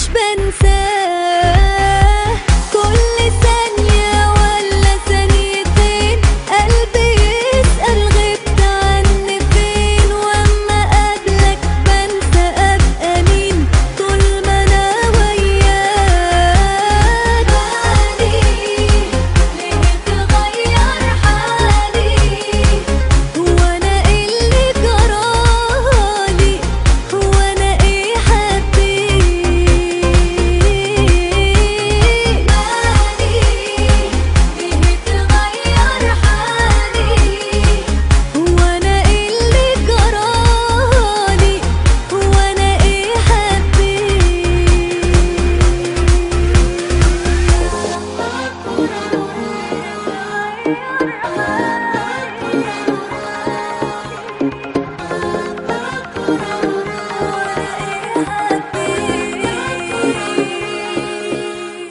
مش بنساه كل ثانية ولا ثانيتين قلبي يسأل غبت عني فين واما قابلك بنسى ابقى مين طول ما انا وياك بالي ليه تغير حالي وانا اللي جرالي وانا ايه حبيت بالي ليه تغير حالي وانا اللي جرالي وانا ايه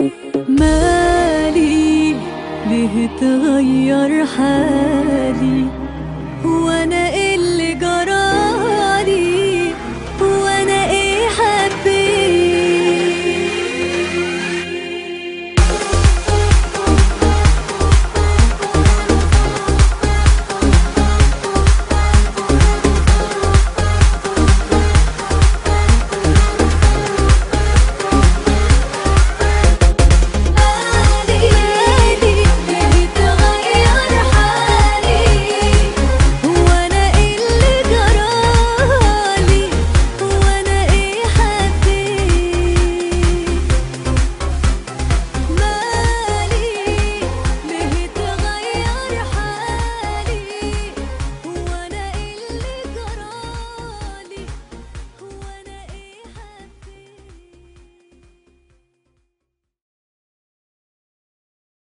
مالي ليه تغير حالي